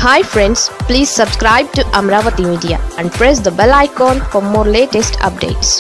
hi friends please subscribe to Amaravati media and press the bell icon for more latest updates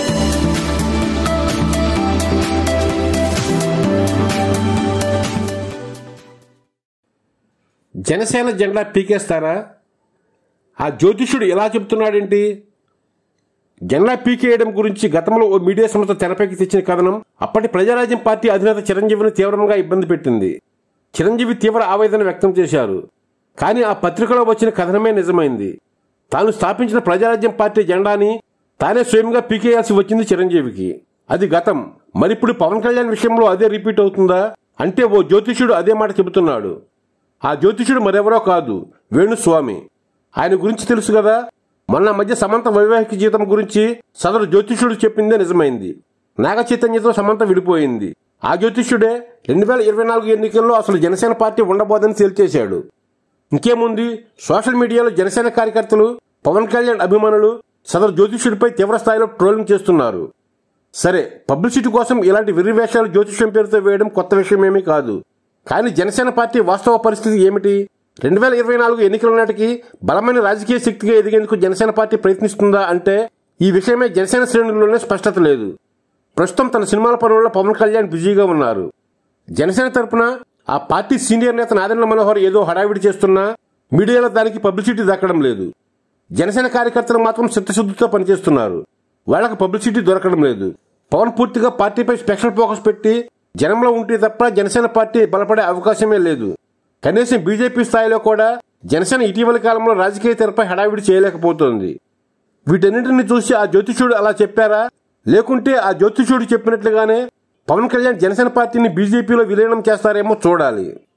Janasena జెండా పీకేస్తారా ఆ జ్యోతిషుడు ఎలా చెబుతున్నాడేంటి జెండా పీకేయడం గురించి గతంలో ఓ మీడియా సంస్థ తెరపైకి తెచ్చిన కథనం అప్పటి ప్రజారాజ్యం పార్టీ అధినేత చిరంజీవిని తీవ్రంగా ఇబ్బంది పెట్టింది చిరంజీవి తీవ్ర ఆవేదన వ్యక్తం చేశారు కానీ ఆ పత్రికలో వచ్చిన కథనమే నిజమైంది తాను స్థాపించిన ప్రజారాజ్యం పార్టీ జెండాని తానే స్వయంగా పీకేయాల్సి వచ్చింది చిరంజీవికి అది గతం మరిప్పుడు పవన్ కళ్యాణ్ విషయంలో అదే రిపీట్ అవుతుందా అంటే ఓ జ్యోతిషుడు అదే మాట చెబుతున్నాడు ఆ జ్యోతిషుడు మరెవరో కాదు వేణుస్వామి ఆయన గురించి తెలుసు కదా మొన్న మధ్య సమంత వైవాహిక జీవితం గురించి సదరు జ్యోతిషుడు చెప్పిందే నిజమైంది నాగ చైతన్యతో సమంత విడిపోయింది ఆ జ్యోతిష్యుడే రెండు వేల ఇరవై నాలుగు ఎన్నికల్లో అసలు జనసేన పార్టీ ఉండబోదని తేల్చేశాడు ఇంకేముంది సోషల్ మీడియాలో జనసేన కార్యకర్తలు పవన్ కళ్యాణ్ అభిమానులు సదరు జ్యోతిష్యుడిపై తీవ్ర స్థాయిలో ట్రోలింగ్ చేస్తున్నారు సరే పబ్లిసిటీ కోసం ఇలాంటి వెర్రివేషాలు జ్యోతిష్యం పేరుతో వేయడం కొత్త విషయమేమీ కాదు కానీ జనసేన పార్టీ వాస్తవ పరిస్థితి ఏమిటి రెండు వేల ఇరవై నాలుగు ఎన్నికల నాటికి బలమైన రాజకీయ శక్తిగా ఎదిగేందుకు జనసేన పార్టీ ప్రయత్నిస్తుందా అంటే ఈ విషయమే జనసేన శ్రేణుల్లోనే స్పష్టత లేదు ప్రస్తుతం తన సినిమాల పనుల్లో పవన్ కళ్యాణ్ బిజీగా ఉన్నారు జనసేన తరపున ఆ పార్టీ సీనియర్ నేత నాదెండ్ల మనోహర్ ఏదో హడావిడి చేస్తున్నా మీడియాలో దానికి పబ్లిసిటీ దక్కడం లేదు జనసేన కార్యకర్తలు మాత్రం చిత్తశుద్ధితో పనిచేస్తున్నారు వాళ్ళకు పబ్లిసిటీ దొరకడం లేదు పవన్ పూర్తిగా పార్టీపై స్పెషల్ ఫోకస్ పెట్టి జనంలో ఉంటే తప్ప జనసేన పార్టీ బలపడే అవకాశమే లేదు కనీసం బీజేపీ స్థాయిలో కూడా జనసేన ఇటీవలి కాలంలో రాజకీయ తెరపై హడావిడి చేయలేకపోతోంది వీటన్నింటిని చూసి ఆ జ్యోతిషుడు అలా చెప్పారా లేకుంటే ఆ జ్యోతిషుడు చెప్పినట్లుగానే పవన్ కళ్యాణ్ జనసేన పార్టీని బీజేపీలో విలీనం చేస్తారేమో చూడాలి